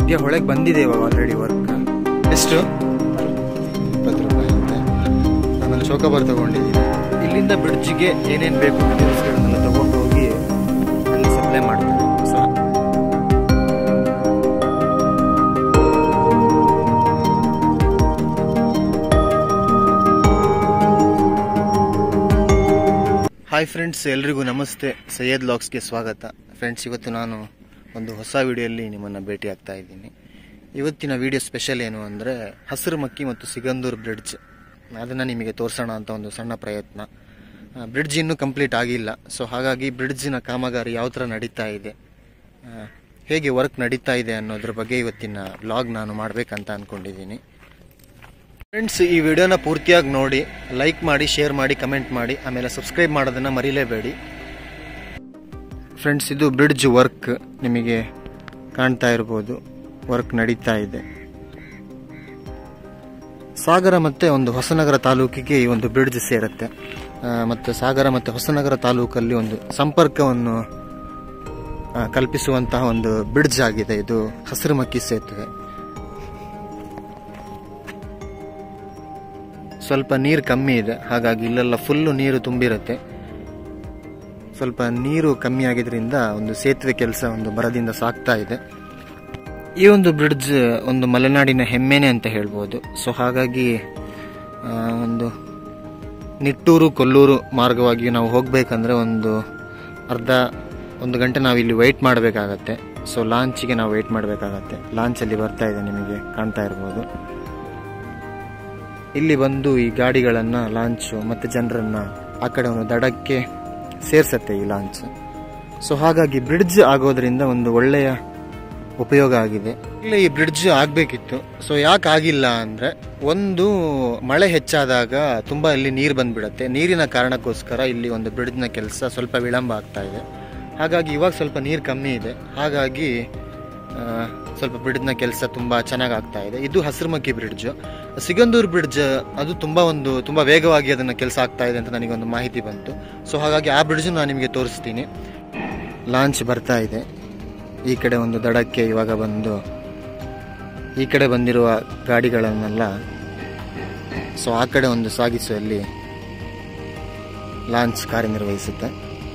ಮಧ್ಯ ಹೊಳೆಗೆ ಬಂದಿದೆ ಇವಾಗ ಆಲ್ರೆಡಿ ವರ್ಕ್ ಎಷ್ಟು ಇಪ್ಪತ್ತು ರೂಪಾಯಿ ಅಂತೆ ನಾನಲ್ಲಿ ಚೌಕಬಾರ್ ತಗೊಂಡಿದ್ದೀನಿ ಇಲ್ಲಿಂದ ಬ್ರಿಡ್ಜಿಗೆ ಏನೇನು ಬೇಕು ಮೆಟೀರಿಯಲ್ಸ್ಗಳನ್ನೆಲ್ಲ ತಗೊಂಡು ಹೋಗಿ ಅಲ್ಲಿ ಸಪ್ಲೈ ಮಾಡ್ತಾರೆ ಸೊ ಹಾಯ್ ಫ್ರೆಂಡ್ಸ್ ಎಲ್ರಿಗೂ ನಮಸ್ತೆ ಸೈಯದ್ ಲಾಕ್ಸ್ಗೆ ಸ್ವಾಗತ ಫ್ರೆಂಡ್ಸ್ ಇವತ್ತು ನಾನು ಒಂದು ಹೊಸ ವಿಡಿಯೋಲ್ಲಿ ನಿಮ್ಮನ್ನು ಭೇಟಿ ಆಗ್ತಾ ಇದ್ದೀನಿ ಇವತ್ತಿನ ವಿಡಿಯೋ ಸ್ಪೆಷಲ್ ಏನು ಅಂದರೆ ಹಸಿರು ಮಕ್ಕಿ ಮತ್ತು ಸಿಗಂದೂರು ಬ್ರಿಡ್ಜ್ ಅದನ್ನು ನಿಮಗೆ ತೋರಿಸೋಣ ಅಂತ ಒಂದು ಸಣ್ಣ ಪ್ರಯತ್ನ ಬ್ರಿಡ್ಜ್ ಇನ್ನೂ ಕಂಪ್ಲೀಟ್ ಆಗಿಲ್ಲ ಸೊ ಹಾಗಾಗಿ ಬ್ರಿಡ್ಜಿನ ಕಾಮಗಾರಿ ಯಾವ ಥರ ನಡೀತಾ ಇದೆ ಆ, ಹೇಗೆ ವರ್ಕ್ ನಡೀತಾ ಇದೆ ಅನ್ನೋದ್ರ ಬಗ್ಗೆ ಇವತ್ತಿನ ವ್ಲಾಗ್ ನಾನು ಮಾಡಬೇಕಂತ ಅಂದ್ಕೊಂಡಿದ್ದೀನಿ ಫ್ರೆಂಡ್ಸ್ ಈ ವಿಡಿಯೋನ ಪೂರ್ತಿಯಾಗಿ ನೋಡಿ ಲೈಕ್ ಮಾಡಿ ಶೇರ್ ಮಾಡಿ ಕಮೆಂಟ್ ಮಾಡಿ ಆಮೇಲೆ ಸಬ್ಸ್ಕ್ರೈಬ್ ಮಾಡೋದನ್ನ ಮರಿಲೇಬೇಡಿ ಫ್ರೆಂಡ್ಸ್ ಇದು ಬ್ರಿಡ್ಜ್ ವರ್ಕ್ ನಿಮಗೆ ಕಾಣ್ತಾ ಇರ್ಬೋದು ವರ್ಕ್ ನಡೀತಾ ಇದೆ ಸಾಗರ ಮತ್ತೆ ಒಂದು ಹೊಸನಗರ ತಾಲೂಕಿಗೆ ಈ ಒಂದು ಬ್ರಿಡ್ಜ್ ಸೇರುತ್ತೆ ಆ, ಮತ್ತೆ ಸಾಗರ ಮತ್ತೆ ಹೊಸನಗರ ತಾಲೂಕಲ್ಲಿ ಒಂದು ಸಂಪರ್ಕವನ್ನು ಆ, ಕಲ್ಪಿಸುವಂತಹ ಒಂದು ಬ್ರಿಡ್ಜ್ ಆಗಿದೆ ಇದು ಹಸಿರುಮಕ್ಕಿ ಸೇತುವೆ ಸ್ವಲ್ಪ ನೀರು ಕಮ್ಮಿ ಇದೆ ಹಾಗಾಗಿ ಇಲ್ಲೆಲ್ಲ ಫುಲ್ಲು ನೀರು ತುಂಬಿರುತ್ತೆ ಸ್ವಲ್ಪ ನೀರು ಕಮ್ಮಿ ಆಗಿದ್ರಿಂದ ಒಂದು ಸೇತುವೆ ಕೆಲಸ ಒಂದು ಬರದಿಂದ ಸಾಗ್ತಾ ಇದೆ ಈ ಒಂದು ಬ್ರಿಡ್ಜ್ ಒಂದು ಮಲೆನಾಡಿನ ಹೆಮ್ಮೆನೆ ಅಂತ ಹೇಳ್ಬೋದು ಸೊ ಹಾಗಾಗಿ ಆ, ಒಂದು ನಿಟ್ಟೂರು ಕೊಲ್ಲೂರು ಮಾರ್ಗವಾಗಿ ನಾವು ಹೋಗಬೇಕಂದ್ರೆ ಒಂದು ಅರ್ಧ ಒಂದು ಗಂಟೆ ನಾವು ಇಲ್ಲಿ ವೆಯ್ಟ್ ಮಾಡಬೇಕಾಗತ್ತೆ ಸೊ ಲಾಂಚಿಗೆ ನಾವು ವೆಯ್ಟ್ ಮಾಡಬೇಕಾಗತ್ತೆ ಲಾಂಚಲ್ಲಿ ಬರ್ತಾ ಇದೆ ನಿಮಗೆ ಕಾಣ್ತಾ ಇರ್ಬೋದು ಇಲ್ಲಿ ಬಂದು ಈ ಗಾಡಿಗಳನ್ನ ಲಾಂಚ್ ಮತ್ತೆ ಜನರನ್ನ ಆ ಕಡೆ ಒಂದು ದಡಕ್ಕೆ ಸೇರ್ಸತ್ತೆ ಈ ಲಾಂಚ್ ಸೊ ಹಾಗಾಗಿ ಬ್ರಿಡ್ಜ್ ಆಗೋದ್ರಿಂದ ಒಂದು ಒಳ್ಳೆಯ ಉಪಯೋಗ ಆಗಿದೆ ಇಲ್ಲಿ ಈ ಬ್ರಿಡ್ಜ್ ಆಗಬೇಕಿತ್ತು ಸೊ ಯಾಕೆ ಆಗಿಲ್ಲ ಅಂದ್ರೆ ಒಂದು ಮಳೆ ಹೆಚ್ಚಾದಾಗ ತುಂಬಾ ಇಲ್ಲಿ ನೀರು ಬಂದ್ಬಿಡತ್ತೆ ನೀರಿನ ಕಾರಣಕ್ಕೋಸ್ಕರ ಇಲ್ಲಿ ಒಂದು ಬ್ರಿಡ್ಜ್ನ ಕೆಲಸ ಸ್ವಲ್ಪ ವಿಳಂಬ ಆಗ್ತಾ ಇದೆ ಹಾಗಾಗಿ ಇವಾಗ ಸ್ವಲ್ಪ ನೀರು ಕಮ್ಮಿ ಇದೆ ಹಾಗಾಗಿ ಆ, ಸ್ವಲ್ಪ ಬ್ರಿಡ್ಜ್ನ ಕೆಲಸ ತುಂಬ ಚೆನ್ನಾಗಿ ಆಗ್ತಾ ಇದೆ ಇದು ಹಸಿರುಮಕ್ಕಿ ಬ್ರಿಡ್ಜ್ ಸಿಗಂದೂರು ಬ್ರಿಡ್ಜ್ ಅದು ತುಂಬ ಒಂದು ತುಂಬ ವೇಗವಾಗಿ ಅದನ್ನು ಕೆಲಸ ಆಗ್ತಾ ಇದೆ ಅಂತ ನನಗೆ ಒಂದು ಮಾಹಿತಿ ಬಂತು ಸೊ ಹಾಗಾಗಿ ಆ ಬ್ರಿಡ್ಜ್ ನಾನು ನಿಮಗೆ ತೋರಿಸ್ತೀನಿ ಲಾಂಚ್ ಬರ್ತಾ ಇದೆ ಈ ಕಡೆ ಒಂದು ದಡಕ್ಕೆ ಇವಾಗ ಬಂದು ಈ ಕಡೆ ಬಂದಿರುವ ಗಾಡಿಗಳನ್ನೆಲ್ಲ ಸೊ ಆ ಕಡೆ ಒಂದು ಸಾಗಿಸುವಲ್ಲಿ ಲಾಂಚ್ ಕಾರ್ಯನಿರ್ವಹಿಸುತ್ತೆ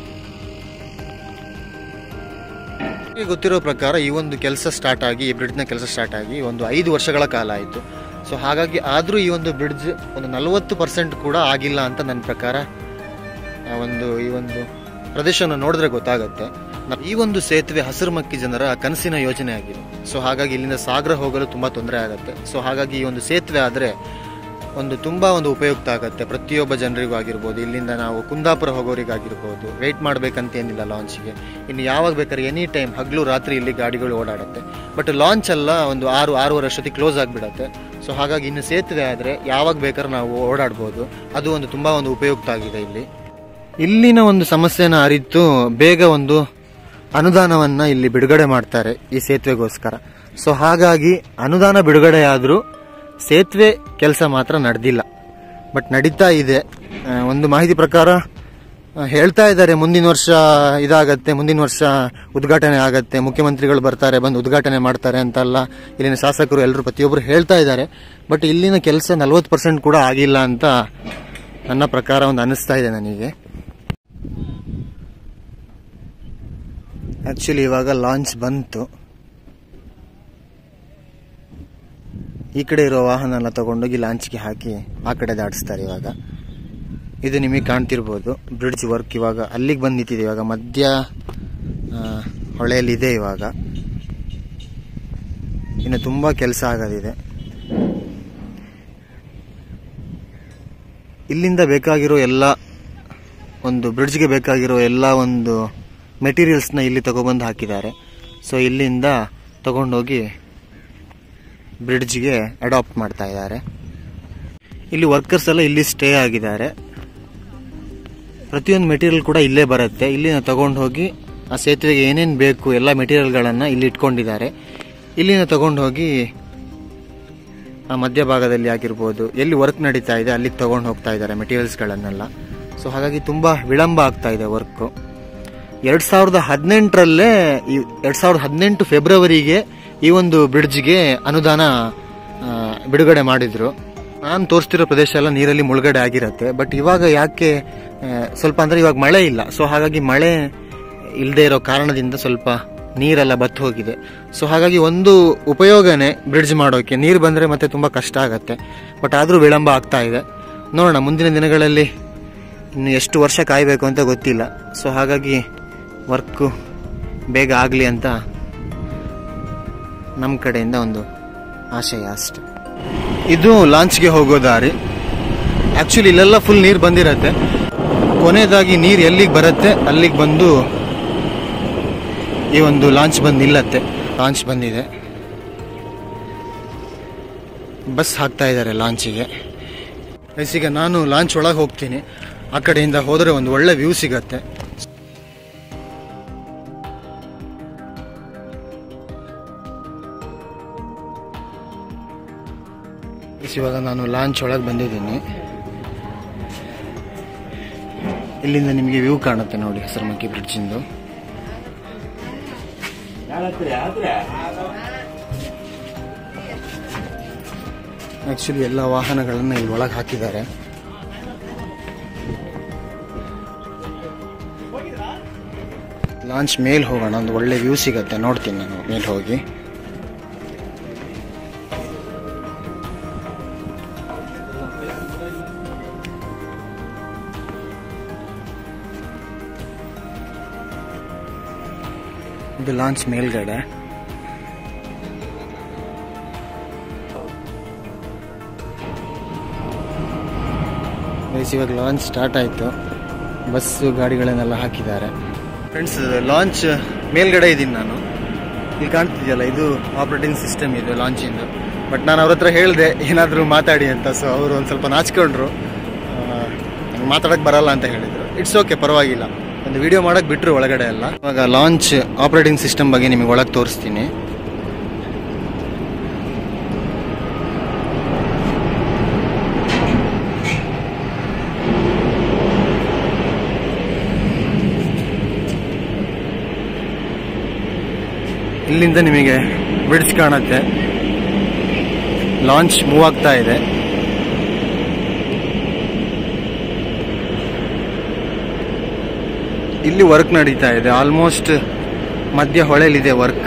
ನಿಮಗೆ ಗೊತ್ತಿರೋ ಪ್ರಕಾರ ಈ ಒಂದು ಕೆಲಸ ಸ್ಟಾರ್ಟ್ ಆಗಿ ಈ ಬ್ರಿಡ್ಜ್ನ ಕೆಲಸ ಸ್ಟಾರ್ಟ್ ಆಗಿ ಒಂದು ಐದು ವರ್ಷಗಳ ಕಾಲ ಆಯಿತು ಸೊ ಹಾಗಾಗಿ ಆದರೂ ಈ ಒಂದು ಬ್ರಿಡ್ಜ್ ಒಂದು ನಲವತ್ತು ಪರ್ಸೆಂಟ್ ಕೂಡ ಆಗಿಲ್ಲ ಅಂತ ನನ್ನ ಪ್ರಕಾರ ಆ ಒಂದು ಈ ಒಂದು ಪ್ರದೇಶವನ್ನು ನೋಡಿದ್ರೆ ಗೊತ್ತಾಗುತ್ತೆ ನ- ಈ ಒಂದು ಸೇತುವೆ ಹಸಿರುಮಕ್ಕಿ ಜನರ ಕನಸಿನ ಯೋಜನೆ ಆಗಿದೆ ಸೊ ಹಾಗಾಗಿ ಇಲ್ಲಿಂದ ಸಾಗರ ಹೋಗಲು ತುಂಬ ತೊಂದರೆ ಆಗುತ್ತೆ ಸೊ ಹಾಗಾಗಿ ಈ ಒಂದು ಸೇತುವೆ ಆದರೆ ಒಂದು ತುಂಬ ಒಂದು ಉಪಯುಕ್ತ ಆಗುತ್ತೆ ಪ್ರತಿಯೊಬ್ಬ ಜನರಿಗೂ ಆಗಿರ್ಬೋದು ಇಲ್ಲಿಂದ ನಾವು ಕುಂದಾಪುರ ಹೋಗೋರಿಗಾಗಿರ್ಬೋದು ವೆಯ್ಟ್ ಮಾಡಬೇಕಂತ ಏನಿಲ್ಲ ಲಾಂಚ್ಗೆ ಇನ್ನು ಯಾವಾಗ ಬೇಕಾದ್ರೆ ಎನಿ ಟೈಮ್ ಹಗಲು ರಾತ್ರಿ ಇಲ್ಲಿ ಗಾಡಿಗಳು ಓಡಾಡುತ್ತೆ ಬಟ್ ಲಾಂಚ್ ಎಲ್ಲ ಒಂದು ಆರು ಆರೂವರೆ ಅಷ್ಟೊತ್ತಿಗೆ ಕ್ಲೋಸ್ ಆಗಿಬಿಡುತ್ತೆ ಸೊ ಹಾಗಾಗಿ ಇನ್ನು ಸೇತುವೆ ಆದರೆ ಯಾವಾಗ ಬೇಕಾದ್ರೆ ನಾವು ಓಡಾಡ್ಬೋದು ಅದು ಒಂದು ತುಂಬ ಒಂದು ಉಪಯುಕ್ತ ಆಗಿದೆ ಇಲ್ಲಿ ಇಲ್ಲಿನ ಒಂದು ಸಮಸ್ಯೆನ ಅರಿತು ಬೇಗ ಒಂದು ಅನುದಾನವನ್ನ ಇಲ್ಲಿ ಬಿಡುಗಡೆ ಮಾಡ್ತಾರೆ ಈ ಸೇತುವೆಗೋಸ್ಕರ ಸೊ ಹಾಗಾಗಿ ಅನುದಾನ ಬಿಡುಗಡೆ ಆದರೂ ಸೇತುವೆ ಕೆಲಸ ಮಾತ್ರ ನಡೆದಿಲ್ಲ ಬಟ್ ನಡೀತಾ ಇದೆ ಆ, ಒಂದು ಮಾಹಿತಿ ಪ್ರಕಾರ ಆ, ಹೇಳ್ತಾ ಇದ್ದಾರೆ ಮುಂದಿನ ವರ್ಷ ಇದಾಗತ್ತೆ ಮುಂದಿನ ವರ್ಷ ಉದ್ಘಾಟನೆ ಆಗತ್ತೆ ಮುಖ್ಯಮಂತ್ರಿಗಳು ಬರ್ತಾರೆ ಬಂದು ಉದ್ಘಾಟನೆ ಮಾಡ್ತಾರೆ ಅಂತೆಲ್ಲ ಇಲ್ಲಿನ ಶಾಸಕರು ಎಲ್ಲರೂ ಪ್ರತಿಯೊಬ್ಬರು ಹೇಳ್ತಾ ಇದ್ದಾರೆ ಬಟ್ ಇಲ್ಲಿನ ಕೆಲಸ ನಲ್ವತ್ತು ಪರ್ಸೆಂಟ್ ಕೂಡ ಆಗಿಲ್ಲ ಅಂತ ನನ್ನ ಪ್ರಕಾರ ಒಂದು ಅನಿಸ್ತಾ ಇದೆ ನನಗೆ ಆಕ್ಚುಲಿ ಇವಾಗ ಲಾಂಚ್ ಬಂತು ಈ ಕಡೆ ಇರೋ ವಾಹನ ಎಲ್ಲ ತಗೊಂಡೋಗಿ ಲಾಂಚ್ಗೆ ಹಾಕಿ ಆ ಕಡೆ ದಾಟಿಸ್ತಾರೆ ಇವಾಗ ಇದು ನಿಮಗೆ ಕಾಣ್ತಿರ್ಬೋದು ಬ್ರಿಡ್ಜ್ ವರ್ಕ್ ಇವಾಗ ಅಲ್ಲಿಗೆ ಬಂದು ನಿಂತಿದೆ ಇವಾಗ ಮಧ್ಯ ಆ, ಹೊಳೆಯಲ್ಲಿದೆ ಇವಾಗ ಇನ್ನು ತುಂಬ ಕೆಲಸ ಆಗೋದಿದೆ ಇಲ್ಲಿಂದ ಬೇಕಾಗಿರೋ ಎಲ್ಲ ಒಂದು ಬ್ರಿಡ್ಜ್ಗೆ ಬೇಕಾಗಿರೋ ಎಲ್ಲ ಒಂದು ಮೆಟೀರಿಯಲ್ಸ್ನ ಇಲ್ಲಿ ತಗೊಬಂದು ಹಾಕಿದ್ದಾರೆ ಸೊ ಇಲ್ಲಿಂದ ತಗೊಂಡೋಗಿ ಬ್ರಿಡ್ಜ್ಗೆ ಅಡಾಪ್ಟ್ ಮಾಡ್ತಾ ಇದ್ದಾರೆ ಇಲ್ಲಿ ವರ್ಕರ್ಸ್ ಎಲ್ಲ ಇಲ್ಲಿ ಸ್ಟೇ ಆಗಿದ್ದಾರೆ ಪ್ರತಿಯೊಂದು ಮೆಟೀರಿಯಲ್ ಕೂಡ ಇಲ್ಲೇ ಬರುತ್ತೆ ಇಲ್ಲಿನ ತಗೊಂಡು ಹೋಗಿ ಆ ಸೇತುವೆಗೆ ಏನೇನು ಬೇಕು ಎಲ್ಲ ಮೆಟೀರಿಯಲ್ಗಳನ್ನು ಇಲ್ಲಿ ಇಟ್ಕೊಂಡಿದ್ದಾರೆ ಇಲ್ಲಿನ ತಗೊಂಡು ಹೋಗಿ ಆ ಮಧ್ಯಭಾಗದಲ್ಲಿ ಆಗಿರ್ಬೋದು ಎಲ್ಲಿ ವರ್ಕ್ ನಡೀತಾ ಇದೆ ಅಲ್ಲಿಗೆ ತಗೊಂಡು ಹೋಗ್ತಾ ಇದ್ದಾರೆ ಮೆಟೀರಿಯಲ್ಸ್ಗಳನ್ನೆಲ್ಲ ಸೊ ಹಾಗಾಗಿ ತುಂಬ ವಿಳಂಬ ಆಗ್ತಾ ಇದೆ ವರ್ಕು ಎರಡು ಸಾವಿರದ ಹದಿನೆಂಟರಲ್ಲೇ ಎರಡು ಸಾವಿರದ ಹದಿನೆಂಟು ಫೆಬ್ರವರಿಗೆ ಈ ಒಂದು ಬ್ರಿಡ್ಜ್ಗೆ ಅನುದಾನ ಆ, ಬಿಡುಗಡೆ ಮಾಡಿದ್ರು ನಾನು ತೋರಿಸ್ತಿರೋ ಪ್ರದೇಶ ಎಲ್ಲ ನೀರಲ್ಲಿ ಮುಳುಗಡೆ ಆಗಿರತ್ತೆ ಬಟ್ ಇವಾಗ ಯಾಕೆ ಆ, ಸ್ವಲ್ಪ ಅಂದ್ರೆ ಇವಾಗ ಮಳೆ ಇಲ್ಲ ಸೊ ಹಾಗಾಗಿ ಮಳೆ ಇಲ್ಲದೆ ಇರೋ ಕಾರಣದಿಂದ ಸ್ವಲ್ಪ ನೀರೆಲ್ಲ ಬತ್ತು ಹೋಗಿದೆ ಸೊ ಹಾಗಾಗಿ ಒಂದು ಉಪಯೋಗನೇ ಬ್ರಿಡ್ಜ್ ಮಾಡೋಕೆ ನೀರು ಬಂದರೆ ಮತ್ತೆ ತುಂಬ ಕಷ್ಟ ಆಗತ್ತೆ ಬಟ್ ಆದರೂ ವಿಳಂಬ ಆಗ್ತಾ ಇದೆ ನೋಡೋಣ ಮುಂದಿನ ದಿನಗಳಲ್ಲಿ ಇನ್ನು ಎಷ್ಟು ವರ್ಷ ಕಾಯಬೇಕು ಅಂತ ಗೊತ್ತಿಲ್ಲ ಸೊ ಹಾಗಾಗಿ ವರ್ಕು ಬೇಗ ಆಗಲಿ ಅಂತ ನಮ್ಮ ಕಡೆಯಿಂದ ಒಂದು ಆಶಯ ಅಷ್ಟೆ ಇದು ಲಾಂಚ್ಗೆ ಹೋಗೋ ದಾರಿ ಆ್ಯಕ್ಚುಲಿ ಇಲ್ಲೆಲ್ಲ ಫುಲ್ ನೀರು ಬಂದಿರತ್ತೆ ಕೊನೆಯದಾಗಿ ನೀರು ಎಲ್ಲಿಗೆ ಬರುತ್ತೆ ಅಲ್ಲಿಗೆ ಬಂದು ಈ ಒಂದು ಲಾಂಚ್ ಬಂದು ನಿಲ್ಲತ್ತೆ ಲಾಂಚ್ ಬಂದಿದೆ ಬಸ್ ಹಾಕ್ತಾ ಇದ್ದಾರೆ ಲಾಂಚಿಗೆ ಗೈಸ್, ಈಗ ನಾನು ಲಾಂಚ್ ಒಳಗೆ ಹೋಗ್ತೀನಿ ಆ ಕಡೆಯಿಂದ ಹೋದರೆ ಒಂದು ಒಳ್ಳೆ ವ್ಯೂ ಸಿಗತ್ತೆ ಗೈಸ್, ಇವಾಗ ನಾನು ಲಾಂಚ್ ಒಳಗೆ ಬಂದಿದ್ದೀನಿ ಇಲ್ಲಿಂದ ನಿಮಗೆ ವ್ಯೂ ಕಾಣುತ್ತೆ ನೋಡಿ ಹೆಸರುಮಕ್ಕಿ ಬ್ರಿಡ್ಜಿಂದು ಆಕ್ಚುಲಿ ಎಲ್ಲ ವಾಹನಗಳನ್ನು ಇಲ್ಲಿ ಒಳಗೆ ಹಾಕಿದ್ದಾರೆ ಲಾಂಚ್ ಮೇಲ್ ಹೋಗೋಣ ಒಂದು ಒಳ್ಳೆ ವ್ಯೂ ಸಿಗತ್ತೆ ನೋಡ್ತೀನಿ ನಾನು ಮೇಲ್ ಹೋಗಿ ಇದು ಲಾಂಚ್ ಮೇಲ್ಗಡೆ ಗೈಸ್ ಇವಾಗ ಲಾಂಚ್ ಸ್ಟಾರ್ಟ್ ಆಯಿತು ಬಸ್ಸು ಗಾಡಿಗಳನ್ನೆಲ್ಲ ಹಾಕಿದ್ದಾರೆ ಫ್ರೆಂಡ್ಸ್ ಲಾಂಚ್ ಮೇಲ್ಗಡೆ ಇದ್ದೀನಿ ನಾನು ಇಲ್ಲಿ ಕಾಣ್ತಿದೆಯಲ್ಲ ಇದು ಆಪರೇಟಿಂಗ್ ಸಿಸ್ಟಮ್ ಇದು ಲಾಂಚಿಂದು ಬಟ್ ನಾನು ಅವ್ರ ಹತ್ರ ಹೇಳಿದೆ ಏನಾದರೂ ಮಾತಾಡಿ ಅಂತ ಸೊ ಅವರು ಒಂದು ಸ್ವಲ್ಪ ನಾಚ್ಕೊಂಡ್ರು ನಂಗೆ ಮಾತಾಡೋಕ್ಕೆ ಬರಲ್ಲ ಅಂತ ಹೇಳಿದರು ಇಟ್ಸ್ ಓಕೆ ಪರವಾಗಿಲ್ಲ ಒಂದು ವಿಡಿಯೋ ಮಾಡೋಕ್ಕೆ ಬಿಟ್ಟರು ಒಳಗಡೆ ಎಲ್ಲ ಇವಾಗ ಲಾಂಚ್ ಆಪರೇಟಿಂಗ್ ಸಿಸ್ಟಮ್ ಬಗ್ಗೆ ನಿಮಗೆ ಒಳಗೆ ತೋರಿಸ್ತೀನಿ ಇಲ್ಲಿಂದ ನಿಮಗೆ ಬ್ರಿಡ್ಜ್ ಕಾಣುತ್ತೆ ಲಾಂಚ್ ಮೂವ್ ಆಗ್ತಾ ಇದೆ ಇಲ್ಲಿ ವರ್ಕ್ ನಡೀತಾ ಇದೆ ಆಲ್ಮೋಸ್ಟ್ ಮಧ್ಯ ಹೊಳೆಲಿದೆ ವರ್ಕ್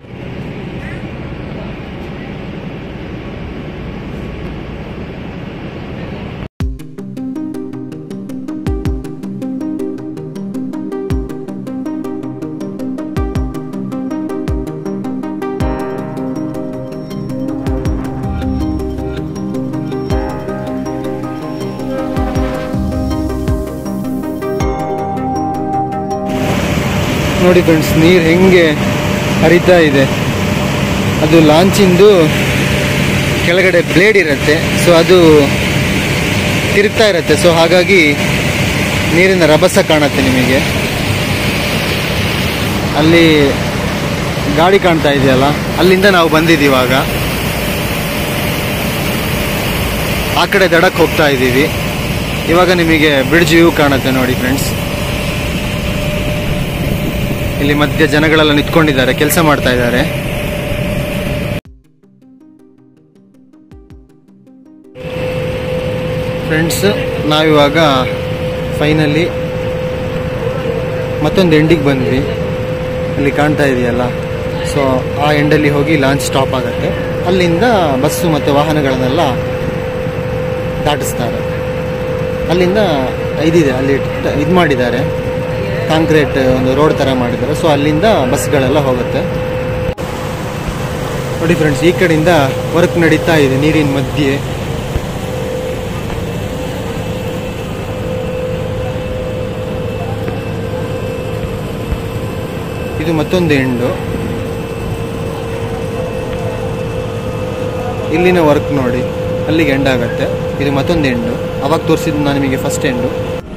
ನೋಡಿ ಫ್ರೆಂಡ್ಸ್ ನೀರು ಹೆಂಗೆ ಹರಿತಾ ಇದೆ ಅದು ಲಾಂಚಿಂದು ಕೆಳಗಡೆ ಬ್ಲೇಡ್ ಇರುತ್ತೆ ಸೊ ಅದು ತಿರುಗ್ತಾ ಇರುತ್ತೆ ಸೊ ಹಾಗಾಗಿ ನೀರಿನ ರಭಸ ಕಾಣುತ್ತೆ ನಿಮಗೆ ಅಲ್ಲಿ ಗಾಡಿ ಕಾಣ್ತಾ ಇದೆಯಲ್ಲ ಅಲ್ಲಿಂದ ನಾವು ಬಂದಿದ್ದೀವಿ ಇವಾಗ ಆ ಕಡೆ ದಡಕ್ಕೆ ಹೋಗ್ತಾ ಇದ್ದೀವಿ ಇವಾಗ ನಿಮಗೆ ಬ್ರಿಡ್ಜ್ ವ್ಯೂ ಕಾಣುತ್ತೆ ನೋಡಿ ಫ್ರೆಂಡ್ಸ್ ಇಲ್ಲಿ ಮಧ್ಯ ಜನಗಳೆಲ್ಲ ನಿಂತ್ಕೊಂಡಿದ್ದಾರೆ ಕೆಲಸ ಮಾಡ್ತಾ ಇದ್ದಾರೆ ಫ್ರೆಂಡ್ಸ್ ನಾವಿವಾಗ ಫೈನಲಿ ಮತ್ತೊಂದು ಎಂಡಿಗೆ ಬಂದ್ವಿ ಅಲ್ಲಿ ಕಾಣ್ತಾ ಇದೆಯಲ್ಲ ಸೊ ಆ ಎಂಡಲ್ಲಿ ಹೋಗಿ ಲಾಂಚ್ ಸ್ಟಾಪ್ ಆಗುತ್ತೆ ಅಲ್ಲಿಂದ ಬಸ್ಸು ಮತ್ತು ವಾಹನಗಳನ್ನೆಲ್ಲ ದಾಟಿಸ್ತಾರೆ ಅಲ್ಲಿಂದ ಇದಿದೆ ಅಲ್ಲಿ ಇದು ಮಾಡಿದ್ದಾರೆ ಕಾಂಕ್ರೀಟ್ ಒಂದು ರೋಡ್ ಥರ ಮಾಡಿದ್ದಾರೆ ಸೊ ಅಲ್ಲಿಂದ ಬಸ್ಗಳೆಲ್ಲ ಹೋಗುತ್ತೆ ನೋಡಿ ಫ್ರೆಂಡ್ಸ್ ಈ ಕಡೆಯಿಂದ ವರ್ಕ್ ನಡೀತಾ ಇದೆ ನೀರಿನ ಮಧ್ಯೆ ಇದು ಮತ್ತೊಂದು ಎಂಡು ಇಲ್ಲಿನ ವರ್ಕ್ ನೋಡಿ ಅಲ್ಲಿಗೆ ಎಂಡ್ ಆಗುತ್ತೆ ಇದು ಮತ್ತೊಂದು ಎಂಡು ಅವಾಗ ತೋರಿಸಿದ್ದು ನಾನು ನಿಮಗೆ ಫಸ್ಟ್ ಎಂಡು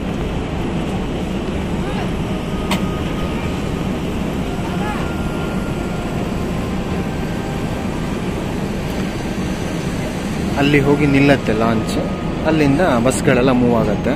ಅಲ್ಲಿ ಹೋಗಿ ನಿಲ್ಲತ್ತೆ ಲಾಂಚ್ ಅಲ್ಲಿಂದ ಬಸ್ಗಳೆಲ್ಲ ಮೂವ್ ಆಗುತ್ತೆ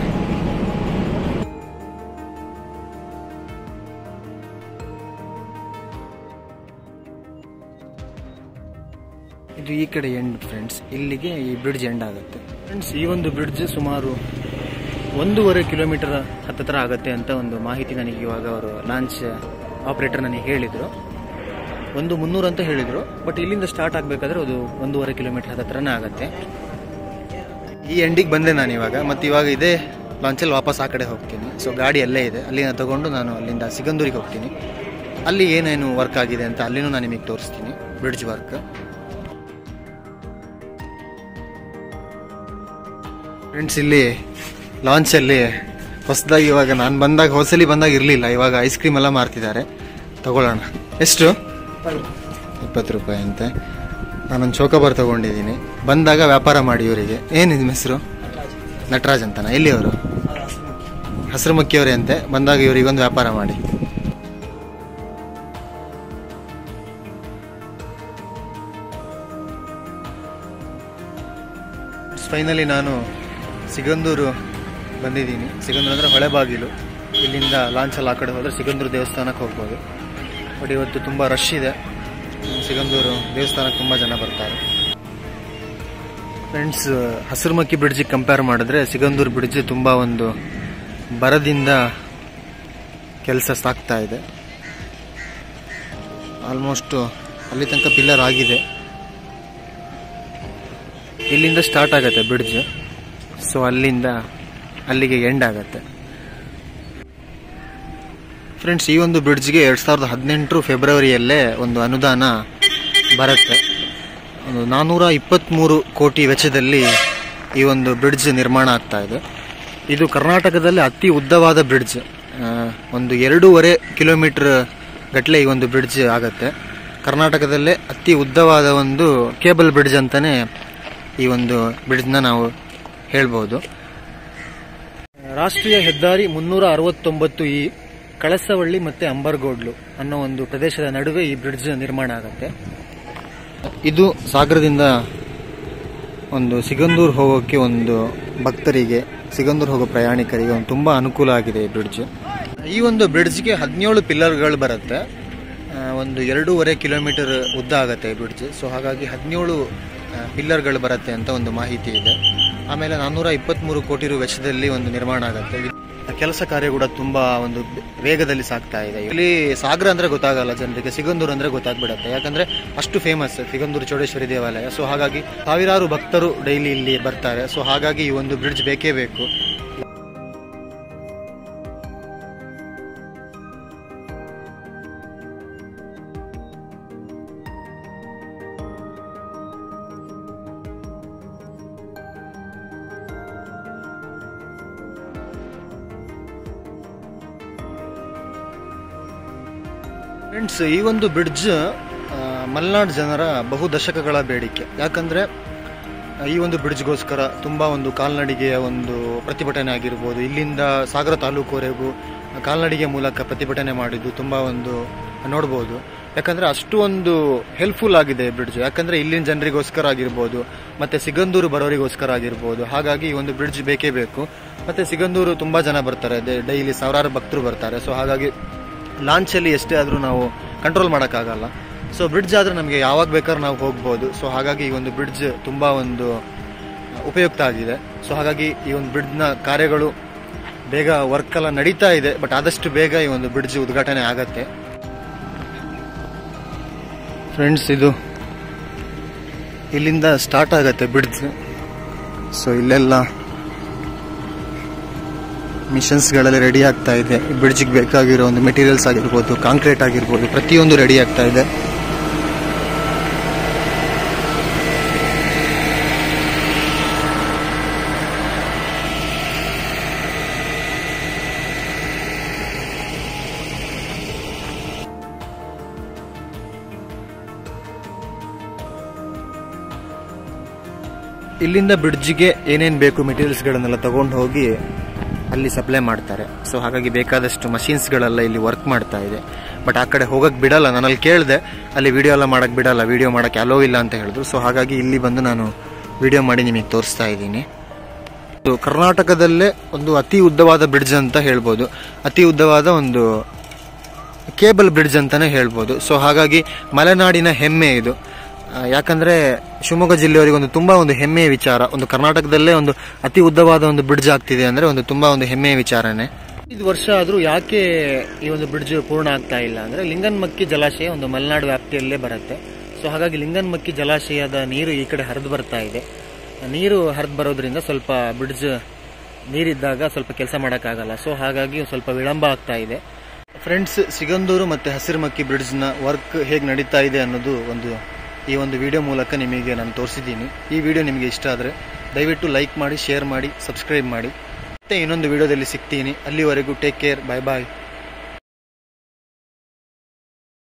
ಇದು ಈ ಕಡೆ ಎಂಡ್ ಫ್ರೆಂಡ್ಸ್ ಇಲ್ಲಿಗೆ ಈ ಬ್ರಿಡ್ಜ್ ಎಂಡ್ ಆಗುತ್ತೆ ಫ್ರೆಂಡ್ಸ್ ಈ ಒಂದು ಬ್ರಿಡ್ಜ್ ಸುಮಾರು ಒಂದೂವರೆ ಕಿಲೋಮೀಟರ್ ಹತ್ತತ್ರ ಆಗುತ್ತೆ ಅಂತ ಒಂದು ಮಾಹಿತಿ ನನಗೆ ಇವಾಗ ಅವರು ಲಾಂಚ್ ಆಪರೇಟರ್ ನನಗೆ ಹೇಳಿದರು ಒಂದು ಮುನ್ನೂರು ಅಂತ ಹೇಳಿದರು ಬಟ್ ಇಲ್ಲಿಂದ ಸ್ಟಾರ್ಟ್ ಆಗಬೇಕಾದ್ರೆ ಅದು ಒಂದೂವರೆ ಕಿಲೋಮೀಟರ್ ಹತ್ತತ್ರನೇ ಆಗುತ್ತೆ ಈ ಎಂಡಿಗೆ ಬಂದೆ ನಾನು ಇವಾಗ ಮತ್ತು ಇವಾಗ ಇದೇ ಲಾಂಚಲ್ಲಿ ವಾಪಸ್ ಆ ಕಡೆ ಹೋಗ್ತೀನಿ ಸೊ ಗಾಡಿ ಅಲ್ಲೇ ಇದೆ ಅಲ್ಲಿಂದ ತಗೊಂಡು ನಾನು ಅಲ್ಲಿಂದ ಸಿಗಂದೂರಿಗೆ ಹೋಗ್ತೀನಿ ಅಲ್ಲಿ ಏನೇನು ವರ್ಕ್ ಆಗಿದೆ ಅಂತ ಅಲ್ಲಿನೂ ನಾನು ನಿಮಗೆ ತೋರಿಸ್ತೀನಿ ಬ್ರಿಡ್ಜ್ ವರ್ಕ್ ಫ್ರೆಂಡ್ಸ್ ಇಲ್ಲಿ ಲಾಂಚಲ್ಲಿ ಹೊಸದಾಗಿ ಇವಾಗ ನಾನು ಬಂದಾಗ ಹೊಸಲಿ ಬಂದಾಗ ಇರಲಿಲ್ಲ ಇವಾಗ ಐಸ್ ಕ್ರೀಮ್ ಎಲ್ಲ ಮಾರ್ತಿದ್ದಾರೆ ತಗೊಳ್ಳೋಣ ಎಷ್ಟು ಇಪ್ಪತ್ತು ರೂಪಾಯಿ ಅಂತೆ ನಾನೊಂದು ಚೌಕಬಾರ್ ತಗೊಂಡಿದ್ದೀನಿ ಬಂದಾಗ ವ್ಯಾಪಾರ ಮಾಡಿ ಇವರಿಗೆ ಏನು ನಿಮ್ಮ ಹೆಸರು ನಟರಾಜ್ ಅಂತನಾ ಎಲ್ಲಿ ಅವರು ಹಸಿರು ಮಕ್ಕಿಯವರೇ ಅಂತೆ ಬಂದಾಗ ಇವರಿಗೊಂದು ವ್ಯಾಪಾರ ಮಾಡಿ ಫೈನಲಿ ನಾನು ಸಿಗಂದೂರು ಬಂದಿದ್ದೀನಿ ಸಿಗಂದೂರು ಅಂದರೆ ಹೊಳೆಬಾಗಿಲು ಇಲ್ಲಿಂದ ಲಾಂಚಲ್ಲಿ ಆ ಕಡೆ ಹೋದರೆ ಸಿಗಂದೂರು ದೇವಸ್ಥಾನಕ್ಕೆ ಹೋಗ್ಬೋದು ಬಟ್ ಇವತ್ತು ತುಂಬ ರಶ್ ಇದೆ ಸಿಗಂದೂರು ದೇವಸ್ಥಾನಕ್ಕೆ ತುಂಬ ಜನ ಬರ್ತಾರೆ ಫ್ರೆಂಡ್ಸ್ ಹಸಿರುಮಕ್ಕಿ ಬ್ರಿಡ್ಜಿಗೆ ಕಂಪೇರ್ ಮಾಡಿದ್ರೆ ಸಿಗಂದೂರು ಬ್ರಿಡ್ಜ್ ತುಂಬ ಒಂದು ಬರದಿಂದ ಕೆಲಸ ಸಾಕ್ತಾ ಇದೆ ಆಲ್ಮೋಸ್ಟ್ ಅಲ್ಲಿ ತನಕ ಪಿಲ್ಲರ್ ಆಗಿದೆ ಇಲ್ಲಿಂದ ಸ್ಟಾರ್ಟ್ ಆಗುತ್ತೆ ಬ್ರಿಡ್ಜ್ ಸೊ ಅಲ್ಲಿಂದ ಅಲ್ಲಿಗೆ ಎಂಡ್ ಆಗುತ್ತೆ ಫ್ರೆಂಡ್ಸ್ ಈ ಒಂದು ಬ್ರಿಡ್ಜ್ಗೆ ಎರಡು ಸಾವಿರದ ಹದಿನೆಂಟರು ಫೆಬ್ರವರಿಯಲ್ಲೇ ಒಂದು ಅನುದಾನ ಬರುತ್ತೆ ಒಂದು ನಾನ್ನೂರ ಇಪ್ಪತ್ತ್ಮೂರು ಕೋಟಿ ವೆಚ್ಚದಲ್ಲಿ ಈ ಒಂದು ಬ್ರಿಡ್ಜ್ ನಿರ್ಮಾಣ ಆಗ್ತಾ ಇದೆ ಇದು ಕರ್ನಾಟಕದಲ್ಲಿ ಅತಿ ಉದ್ದವಾದ ಬ್ರಿಡ್ಜ್ ಆ, ಒಂದು ಎರಡೂವರೆ ಕಿಲೋಮೀಟರ್ ಗಟ್ಟಲೆ ಈ ಒಂದು ಬ್ರಿಡ್ಜ್ ಆಗುತ್ತೆ ಕರ್ನಾಟಕದಲ್ಲೇ ಅತಿ ಉದ್ದವಾದ ಒಂದು ಕೇಬಲ್ ಬ್ರಿಡ್ಜ್ ಅಂತಲೇ ಈ ಒಂದು ಬ್ರಿಡ್ಜ್ನ ನಾವು ಹೇಳ್ಬೋದು ರಾಷ್ಟ್ರೀಯ ಹೆದ್ದಾರಿ ಮುನ್ನೂರ ಅರವತ್ತೊಂಬತ್ತು ಈ ಕಳಸವಳ್ಳಿ ಮತ್ತೆ ಅಂಬರ್ಗೋಡ್ಲು ಅನ್ನೋ ಒಂದು ಪ್ರದೇಶದ ನಡುವೆ ಈ ಬ್ರಿಡ್ಜ್ ನಿರ್ಮಾಣ ಆಗುತ್ತೆ ಇದು ಸಾಗರದಿಂದ ಒಂದು ಸಿಗಂದೂರು ಹೋಗೋಕ್ಕೆ ಒಂದು ಭಕ್ತರಿಗೆ ಸಿಗಂದೂರು ಹೋಗೋ ಪ್ರಯಾಣಿಕರಿಗೆ ಒಂದು ತುಂಬ ಅನುಕೂಲ ಆಗಿದೆ ಈ ಬ್ರಿಡ್ಜ್ ಈ ಒಂದು ಬ್ರಿಡ್ಜ್ಗೆ ಹದಿನೇಳು ಪಿಲ್ಲರ್ಗಳು ಬರುತ್ತೆ ಆ, ಒಂದು ಎರಡೂವರೆ ಕಿಲೋಮೀಟರ್ ಉದ್ದ ಆಗುತ್ತೆ ಈ ಬ್ರಿಡ್ಜ್ ಸೊ ಹಾಗಾಗಿ ಹದಿನೇಳು ಪಿಲ್ಲರ್ಗಳು ಬರುತ್ತೆ ಅಂತ ಒಂದು ಮಾಹಿತಿ ಇದೆ ಆಮೇಲೆ ನಾನ್ನೂರ ಇಪ್ಪತ್ತ್ಮೂರು ಕೋಟಿ ರು ವೆಚ್ಚದಲ್ಲಿ ಒಂದು ನಿರ್ಮಾಣ ಆಗುತ್ತೆ ಇದು- ಕೆಲಸ ಕಾರ್ಯ ಕೂಡ ತುಂಬಾ ಒಂದು ವೇಗದಲ್ಲಿ ಸಾಗ್ತಾ ಇದೆ ಇಲ್ಲಿ ಸಾಗರ ಅಂದ್ರೆ ಗೊತ್ತಾಗಲ್ಲ ಜನರಿಗೆ ಸಿಗಂದೂರು ಅಂದ್ರೆ ಗೊತ್ತಾಗ್ಬಿಡುತ್ತೆ ಯಾಕಂದ್ರೆ ಅಷ್ಟು ಫೇಮಸ್ ಸಿಗಂದೂರು ಚೌಡೇಶ್ವರಿ ದೇವಾಲಯ ಸೊ ಹಾಗಾಗಿ ಸಾವಿರಾರು ಭಕ್ತರು ಡೈಲಿ ಇಲ್ಲಿ ಬರ್ತಾರೆ ಸೊ ಹಾಗಾಗಿ ಈ ಒಂದು ಬ್ರಿಡ್ಜ್ ಬೇಕೇ ಬೇಕು ಫ್ರೆಂಡ್ಸ್ ಈ ಒಂದು ಬ್ರಿಡ್ಜ್ ಮಲೆನಾಡು ಜನರ ಬಹು ದಶಕಗಳ ಬೇಡಿಕೆ ಯಾಕಂದ್ರೆ ಆ, ಈ ಒಂದು ಬ್ರಿಡ್ಜ್ಗೋಸ್ಕರ ತುಂಬಾ ಒಂದು ಕಾಲ್ನಡಿಗೆಯ ಒಂದು ಪ್ರತಿಭಟನೆ ಆಗಿರ್ಬೋದು ಇಲ್ಲಿಂದ ಸಾಗರ ತಾಲೂಕುವರೆಗೂ ಕಾಲ್ನಡಿಗೆ ಮೂಲಕ ಪ್ರತಿಭಟನೆ ಮಾಡಿದ್ದು ತುಂಬಾ ಒಂದು ನೋಡ್ಬೋದು ಯಾಕಂದ್ರೆ ಅಷ್ಟು ಒಂದು ಹೆಲ್ಪ್ಫುಲ್ ಆಗಿದೆ ಬ್ರಿಡ್ಜ್ ಯಾಕಂದ್ರೆ ಇಲ್ಲಿನ ಜನರಿಗೋಸ್ಕರ ಆಗಿರ್ಬೋದು ಮತ್ತೆ ಸಿಗಂದೂರು ಬರೋರಿಗೋಸ್ಕರ ಆಗಿರ್ಬೋದು ಹಾಗಾಗಿ ಈ ಒಂದು ಬ್ರಿಡ್ಜ್ ಬೇಕೇ ಬೇಕು ಮತ್ತೆ ಸಿಗಂದೂರು ತುಂಬಾ ಜನ ಬರ್ತಾರೆ ಡೈಲಿ ಸಾವಿರಾರು ಭಕ್ತರು ಬರ್ತಾರೆ ಸೊ ಹಾಗಾಗಿ ಲಾಂಚಲ್ಲಿ ಎಷ್ಟೇ ಆದರೂ ನಾವು ಕಂಟ್ರೋಲ್ ಮಾಡೋಕ್ಕಾಗಲ್ಲ ಸೊ ಬ್ರಿಡ್ಜ್ ಆದರೆ ನಮಗೆ ಯಾವಾಗ ಬೇಕಾದ್ರೂ ನಾವು ಹೋಗ್ಬೋದು ಸೊ ಹಾಗಾಗಿ ಈ ಒಂದು ಬ್ರಿಡ್ಜ್ ತುಂಬ ಒಂದು ಉಪಯುಕ್ತ ಆಗಿದೆ ಸೊ ಹಾಗಾಗಿ ಈ ಒಂದು ಬ್ರಿಡ್ಜ್ನ ಕಾರ್ಯಗಳು ಬೇಗ ವರ್ಕ್ ಎಲ್ಲ ನಡೀತಾ ಇದೆ ಬಟ್ ಆದಷ್ಟು ಬೇಗ ಈ ಒಂದು ಬ್ರಿಡ್ಜ್ ಉದ್ಘಾಟನೆ ಆಗತ್ತೆ ಫ್ರೆಂಡ್ಸ್ ಇದು ಇಲ್ಲಿಂದ ಸ್ಟಾರ್ಟ್ ಆಗತ್ತೆ ಬ್ರಿಡ್ಜ್ ಸೊ ಇಲ್ಲೆಲ್ಲ ಮಿಷನ್ಸ್ಗಳೆಲ್ಲ ರೆಡಿ ಆಗ್ತಾ ಇದೆ ಬ್ರಿಡ್ಜಿಗೆ ಬೇಕಾಗಿರೋ ಒಂದು ಮೆಟೀರಿಯಲ್ಸ್ ಆಗಿರ್ಬೋದು ಕಾಂಕ್ರೀಟ್ ಆಗಿರ್ಬೋದು ಪ್ರತಿಯೊಂದು ರೆಡಿ ಆಗ್ತಾ ಇದೆ ಇಲ್ಲಿಂದ ಬ್ರಿಡ್ಜಿಗೆ ಏನೇನು ಬೇಕು ಮೆಟೀರಿಯಲ್ಸ್ಗಳನ್ನೆಲ್ಲ ತಗೊಂಡು ಹೋಗಿ ಅಲ್ಲಿ ಸಪ್ಲೈ ಮಾಡ್ತಾರೆ ಸೊ ಹಾಗಾಗಿ ಬೇಕಾದಷ್ಟು ಮಷೀನ್ಸ್ಗಳೆಲ್ಲ ಇಲ್ಲಿ ವರ್ಕ್ ಮಾಡ್ತಾ ಇದೆ ಬಟ್ ಆ ಕಡೆ ಹೋಗಕ್ಕೆ ಬಿಡಲ್ಲ ನಾನು ಅಲ್ಲಿ ಕೇಳಿದೆ ಅಲ್ಲಿ ವಿಡಿಯೋ ಎಲ್ಲ ಮಾಡಕ್ಕೆ ಬಿಡಲ್ಲ ವಿಡಿಯೋ ಮಾಡಕ್ಕೆ ಅಲೋ ಇಲ್ಲ ಅಂತ ಹೇಳಿದ್ರು ಸೊ ಹಾಗಾಗಿ ಇಲ್ಲಿ ಬಂದು ನಾನು ವಿಡಿಯೋ ಮಾಡಿ ನಿಮಗೆ ತೋರಿಸ್ತಾ ಇದ್ದೀನಿ ಇದು ಕರ್ನಾಟಕದಲ್ಲೇ ಒಂದು ಅತಿ ಉದ್ದವಾದ ಬ್ರಿಡ್ಜ್ ಅಂತ ಹೇಳ್ಬೋದು ಅತಿ ಉದ್ದವಾದ ಒಂದು ಕೇಬಲ್ ಬ್ರಿಡ್ಜ್ ಅಂತಾನೆ ಹೇಳ್ಬೋದು ಸೊ ಹಾಗಾಗಿ ಮಲೆನಾಡಿನ ಹೆಮ್ಮೆ ಇದು ಆ, ಯಾಕಂದ್ರೆ ಶಿವಮೊಗ್ಗ ಜಿಲ್ಲೆಯವರಿಗೆ ಒಂದು ತುಂಬಾ ಒಂದು ಹೆಮ್ಮೆಯ ವಿಚಾರ ಒಂದು ಕರ್ನಾಟಕದಲ್ಲೇ ಒಂದು ಅತಿ ಉದ್ದವಾದ ಒಂದು ಬ್ರಿಡ್ಜ್ ಆಗ್ತಿದೆ ಅಂದ್ರೆ ಒಂದು ತುಂಬಾ ಒಂದು ಹೆಮ್ಮೆಯ ವಿಚಾರನೆ ಐದು ವರ್ಷ ಆದ್ರೂ ಯಾಕೆ ಈ ಒಂದು ಬ್ರಿಡ್ಜ್ ಪೂರ್ಣ ಆಗ್ತಾ ಇಲ್ಲ ಅಂದ್ರೆ ಲಿಂಗನ್ಮಕ್ಕಿ ಜಲಾಶಯ ಒಂದು ಮಲೆನಾಡು ವ್ಯಾಪ್ತಿಯಲ್ಲೇ ಬರುತ್ತೆ ಸೊ ಹಾಗಾಗಿ ಲಿಂಗನ್ಮಕ್ಕಿ ಜಲಾಶಯದ ನೀರು ಈ ಕಡೆ ಹರಿದು ಬರ್ತಾ ಇದೆ ನೀರು ಹರಿದು ಬರೋದ್ರಿಂದ ಸ್ವಲ್ಪ ಬ್ರಿಡ್ಜ್ ನೀರಿದ್ದಾಗ ಸ್ವಲ್ಪ ಕೆಲಸ ಮಾಡೋಕ್ಕಾಗಲ್ಲ ಸೊ ಹಾಗಾಗಿ ಸ್ವಲ್ಪ ವಿಳಂಬ ಆಗ್ತಾ ಇದೆ ಫ್ರೆಂಡ್ಸ್ ಸಿಗಂದೂರು ಮತ್ತೆ ಹಸಿರುಮಕ್ಕಿ ಬ್ರಿಡ್ಜ್ನ ವರ್ಕ್ ಹೇಗೆ ನಡೀತಾ ಇದೆ ಅನ್ನೋದು ಒಂದು ಈ ಒಂದು ವಿಡಿಯೋ ಮೂಲಕ ನಿಮಗೆ ನಾನು ತೋರಿಸಿದ್ದೀನಿ ಈ ವಿಡಿಯೋ ನಿಮಗೆ ಇಷ್ಟ ಆದರೆ ದಯವಿಟ್ಟು ಲೈಕ್ ಮಾಡಿ ಶೇರ್ ಮಾಡಿ ಸಬ್ಸ್ಕ್ರೈಬ್ ಮಾಡಿ ಮತ್ತೆ ಇನ್ನೊಂದು ವಿಡಿಯೋದಲ್ಲಿ ಸಿಗ್ತೀನಿ ಅಲ್ಲಿವರೆಗೂ ಟೇಕ್ ಕೇರ್ ಬಾಯ್ ಬಾಯ್